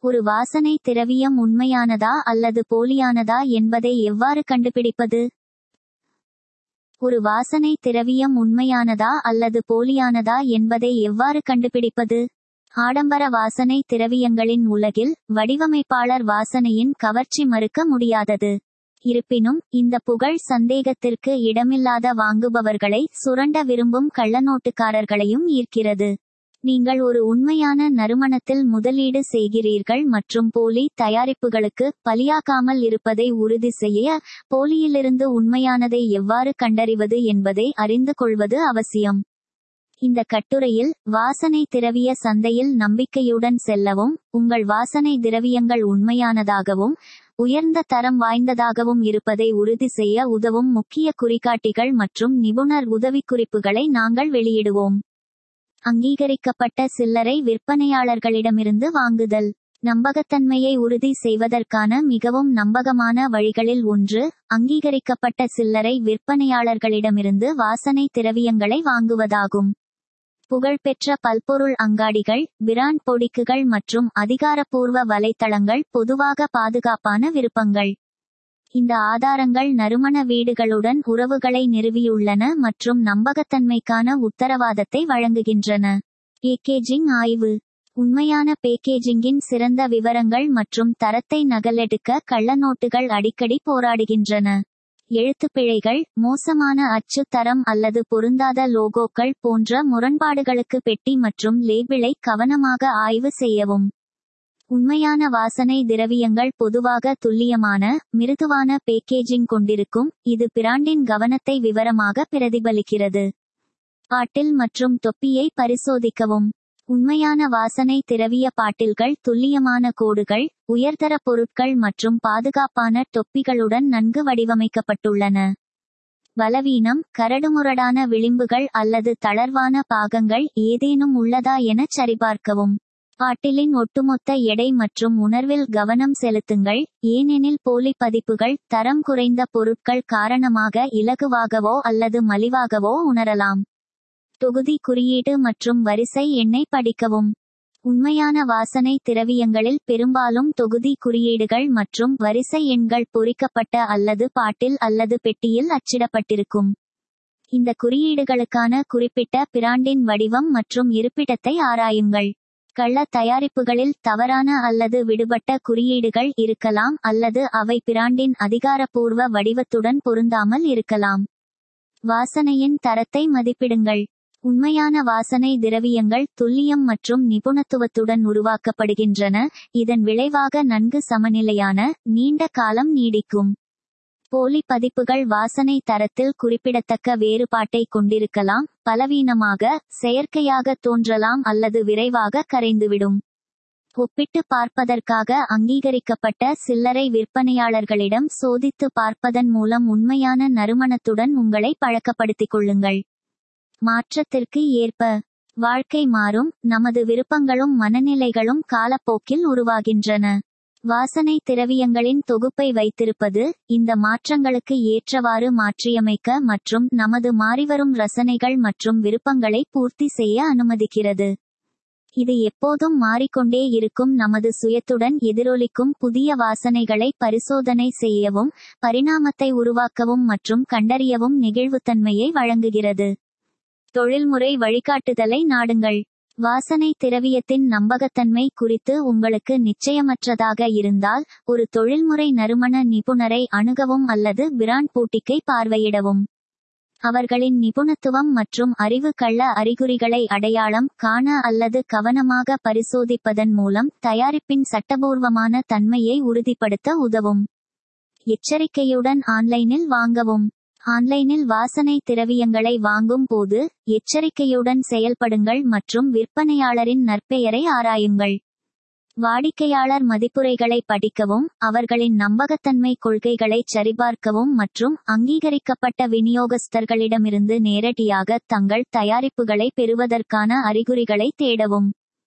ஒரு வாசனை திரவியம் உண்மையானதா அல்லது போலியானதா என்பதை எவ்வாறு கண்டுபிடிப்பது ஒரு வாசனை திரவியம் உண்மையானதா அல்லது போலியானதா என்பதை எவ்வாறு கண்டுபிடிப்பது ஆடம்பர வாசனை திரவியங்களின் உலகில் வடிவமைப்பாளர் வாசனையின் கவர்ச்சி மறுக்க முடியாதது இருப்பினும் இந்த புகழ் சந்தேகத்திற்கு இடமில்லாத வாங்குபவர்களை சுரண்ட விரும்பும் கள்ளநோட்டுக்காரர்களையும் ஈர்க்கிறது நீங்கள் ஒரு உண்மையான நறுமணத்தில் முதலீடு செய்கிறீர்கள் மற்றும் போலி தயாரிப்புகளுக்கு பலியாகாமல் இருப்பதை உறுதி செய்ய போலியிலிருந்து உண்மையானதை எவ்வாறு கண்டறிவது என்பதை அறிந்து கொள்வது அவசியம் இந்த கட்டுரையில் வாசனை திரவிய சந்தையில் நம்பிக்கையுடன் செல்லவும் உங்கள் வாசனை திரவியங்கள் உண்மையானதாகவும் உயர்ந்த தரம் வாய்ந்ததாகவும் இருப்பதை உறுதி செய்ய உதவும் முக்கிய குறிகாட்டிகள் மற்றும் நிபுணர் உதவிக்குறிப்புகளை நாங்கள் வெளியிடுவோம் அங்கீகரிக்கப்பட்ட சில்லறை விற்பனையாளர்களிடமிருந்து வாங்குதல் நம்பகத்தன்மையை உறுதி செய்வதற்கான மிகவும் நம்பகமான வழிகளில் ஒன்று அங்கீகரிக்கப்பட்ட சில்லறை விற்பனையாளர்களிடமிருந்து வாசனை திரவியங்களை வாங்குவதாகும் புகழ்பெற்ற பல்பொருள் அங்காடிகள் பிராண்ட் பொடிக்குகள் மற்றும் அதிகாரப்பூர்வ வலைத்தளங்கள் பொதுவாக பாதுகாப்பான விருப்பங்கள் இந்த ஆதாரங்கள் நறுமண வீடுகளுடன் உறவுகளை நிறுவியுள்ளன மற்றும் நம்பகத்தன்மைக்கான உத்தரவாதத்தை வழங்குகின்றன பேக்கேஜிங் ஆய்வு உண்மையான பேக்கேஜிங்கின் சிறந்த விவரங்கள் மற்றும் தரத்தை நகலெடுக்க கள்ளநோட்டுகள் அடிக்கடி போராடுகின்றன எழுத்துப்பிழைகள் மோசமான அச்சு தரம் அல்லது பொருந்தாத லோகோக்கள் போன்ற முரண்பாடுகளுக்கு பெட்டி மற்றும் லேபிளை கவனமாக ஆய்வு செய்யவும் உண்மையான வாசனை திரவியங்கள் பொதுவாக துல்லியமான மிருதுவான பேக்கேஜிங் கொண்டிருக்கும் இது பிராண்டின் கவனத்தை விவரமாக பிரதிபலிக்கிறது பாட்டில் மற்றும் தொப்பியை பரிசோதிக்கவும் உண்மையான வாசனை திரவிய பாட்டில்கள் துல்லியமான கோடுகள் உயர்தர பொருட்கள் மற்றும் பாதுகாப்பான தொப்பிகளுடன் நன்கு வடிவமைக்கப்பட்டுள்ளன பலவீனம் கரடுமுரடான விளிம்புகள் அல்லது தளர்வான பாகங்கள் ஏதேனும் உள்ளதா எனச் சரிபார்க்கவும் பாட்டிலின் ஒட்டுமொத்த எடை மற்றும் உணர்வில் கவனம் செலுத்துங்கள் ஏனெனில் போலி பதிப்புகள் தரம் குறைந்த பொருட்கள் காரணமாக இலகுவாகவோ அல்லது மலிவாகவோ உணரலாம் தொகுதி குறியீடு மற்றும் வரிசை எண்ணை படிக்கவும் உண்மையான வாசனை திரவியங்களில் பெரும்பாலும் தொகுதி குறியீடுகள் மற்றும் வரிசை எண்கள் பொறிக்கப்பட்ட அல்லது பாட்டில் அல்லது பெட்டியில் அச்சிடப்பட்டிருக்கும் இந்த குறியீடுகளுக்கான குறிப்பிட்ட பிராண்டின் வடிவம் மற்றும் இருப்பிடத்தை ஆராயுங்கள் கள்ள தயாரிப்புகளில் தவறான அல்லது விடுபட்ட குறியீடுகள் இருக்கலாம் அல்லது அவை பிராண்டின் அதிகாரப்பூர்வ வடிவத்துடன் பொருந்தாமல் இருக்கலாம் வாசனையின் தரத்தை மதிப்பிடுங்கள் உண்மையான வாசனை திரவியங்கள் துல்லியம் மற்றும் நிபுணத்துவத்துடன் உருவாக்கப்படுகின்றன இதன் விளைவாக நன்கு சமநிலையான நீண்ட காலம் நீடிக்கும் போலி பதிப்புகள் வாசனை தரத்தில் குறிப்பிடத்தக்க வேறுபாட்டை கொண்டிருக்கலாம் பலவீனமாக செயற்கையாக தோன்றலாம் அல்லது விரைவாக கரைந்துவிடும் ஒப்பிட்டு பார்ப்பதற்காக அங்கீகரிக்கப்பட்ட சில்லறை விற்பனையாளர்களிடம் சோதித்து பார்ப்பதன் மூலம் உண்மையான நறுமணத்துடன் உங்களை பழக்கப்படுத்திக் கொள்ளுங்கள் மாற்றத்திற்கு ஏற்ப வாழ்க்கை மாறும் நமது விருப்பங்களும் மனநிலைகளும் காலப்போக்கில் உருவாகின்றன வாசனை திரவியங்களின் தொகுப்பை வைத்திருப்பது இந்த மாற்றங்களுக்கு ஏற்றவாறு மாற்றியமைக்க மற்றும் நமது மாறிவரும் ரசனைகள் மற்றும் விருப்பங்களை பூர்த்தி செய்ய அனுமதிக்கிறது இது எப்போதும் மாறிக்கொண்டே இருக்கும் நமது சுயத்துடன் எதிரொலிக்கும் புதிய வாசனைகளை பரிசோதனை செய்யவும் பரிணாமத்தை உருவாக்கவும் மற்றும் கண்டறியவும் நெகிழ்வுத்தன்மையை வழங்குகிறது தொழில்முறை வழிகாட்டுதலை நாடுங்கள் வாசனை திரவியத்தின் நம்பகத்தன்மை குறித்து உங்களுக்கு நிச்சயமற்றதாக இருந்தால் ஒரு தொழில்முறை நறுமண நிபுணரை அணுகவும் அல்லது பிராண்ட் பூட்டிக்கை பார்வையிடவும் அவர்களின் நிபுணத்துவம் மற்றும் அறிவு கள்ள அறிகுறிகளை அடையாளம் காண அல்லது கவனமாக பரிசோதிப்பதன் மூலம் தயாரிப்பின் சட்டபூர்வமான தன்மையை உறுதிப்படுத்த உதவும் எச்சரிக்கையுடன் ஆன்லைனில் வாங்கவும் ஆன்லைனில் வாசனை திரவியங்களை வாங்கும் போது எச்சரிக்கையுடன் செயல்படுங்கள் மற்றும் விற்பனையாளரின் நற்பெயரை ஆராயுங்கள் வாடிக்கையாளர் மதிப்புரைகளை படிக்கவும் அவர்களின் நம்பகத்தன்மை கொள்கைகளை சரிபார்க்கவும் மற்றும் அங்கீகரிக்கப்பட்ட விநியோகஸ்தர்களிடமிருந்து நேரடியாக தங்கள் தயாரிப்புகளை பெறுவதற்கான அறிகுறிகளை தேடவும்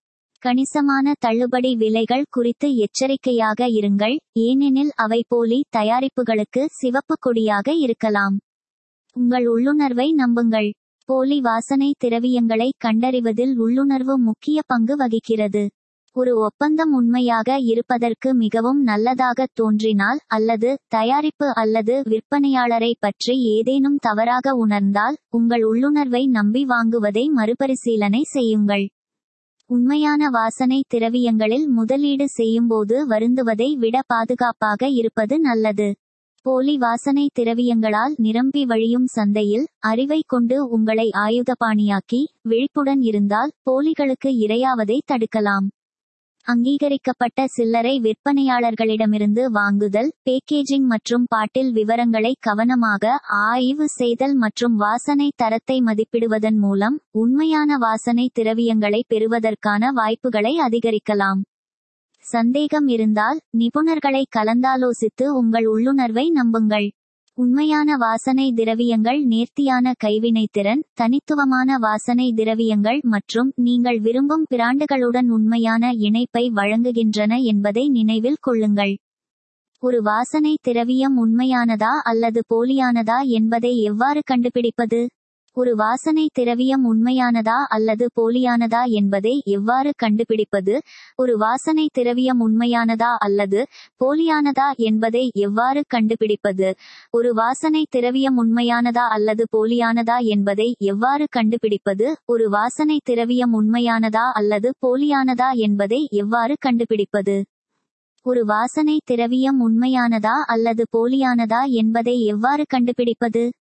கணிசமான தள்ளுபடி விலைகள் குறித்து எச்சரிக்கையாக இருங்கள் ஏனெனில் அவை போலி தயாரிப்புகளுக்கு சிவப்பு கொடியாக இருக்கலாம் உங்கள் உள்ளுணர்வை நம்புங்கள் போலி வாசனை திரவியங்களை கண்டறிவதில் உள்ளுணர்வு முக்கிய பங்கு வகிக்கிறது ஒரு ஒப்பந்தம் உண்மையாக இருப்பதற்கு மிகவும் நல்லதாக தோன்றினால் அல்லது தயாரிப்பு அல்லது விற்பனையாளரை பற்றி ஏதேனும் தவறாக உணர்ந்தால் உங்கள் உள்ளுணர்வை நம்பி வாங்குவதை மறுபரிசீலனை செய்யுங்கள் உண்மையான வாசனை திரவியங்களில் முதலீடு செய்யும்போது வருந்துவதை விட பாதுகாப்பாக இருப்பது நல்லது போலி வாசனை திரவியங்களால் நிரம்பி வழியும் சந்தையில் அறிவை கொண்டு உங்களை ஆயுதபாணியாக்கி விழிப்புடன் இருந்தால் போலிகளுக்கு இரையாவதை தடுக்கலாம் அங்கீகரிக்கப்பட்ட சில்லறை விற்பனையாளர்களிடமிருந்து வாங்குதல் பேக்கேஜிங் மற்றும் பாட்டில் விவரங்களை கவனமாக ஆய்வு செய்தல் மற்றும் வாசனை தரத்தை மதிப்பிடுவதன் மூலம் உண்மையான வாசனை திரவியங்களை பெறுவதற்கான வாய்ப்புகளை அதிகரிக்கலாம் சந்தேகம் இருந்தால் நிபுணர்களை கலந்தாலோசித்து உங்கள் உள்ளுணர்வை நம்புங்கள் உண்மையான வாசனை திரவியங்கள் நேர்த்தியான கைவினைத்திறன் தனித்துவமான வாசனை திரவியங்கள் மற்றும் நீங்கள் விரும்பும் பிராண்டுகளுடன் உண்மையான இணைப்பை வழங்குகின்றன என்பதை நினைவில் கொள்ளுங்கள் ஒரு வாசனை திரவியம் உண்மையானதா அல்லது போலியானதா என்பதை எவ்வாறு கண்டுபிடிப்பது ஒரு வாசனை திரவியம் உண்மையானதா அல்லது போலியானதா என்பதை எவ்வாறு கண்டுபிடிப்பது ஒரு வாசனை திரவியம் உண்மையானதா அல்லது போலியானதா என்பதை எவ்வாறு கண்டுபிடிப்பது ஒரு வாசனை திரவியம் உண்மையானதா அல்லது போலியானதா என்பதை எவ்வாறு கண்டுபிடிப்பது ஒரு வாசனை திரவியம் உண்மையானதா அல்லது போலியானதா என்பதை எவ்வாறு கண்டுபிடிப்பது ஒரு வாசனை திரவியம் உண்மையானதா அல்லது போலியானதா என்பதை எவ்வாறு கண்டுபிடிப்பது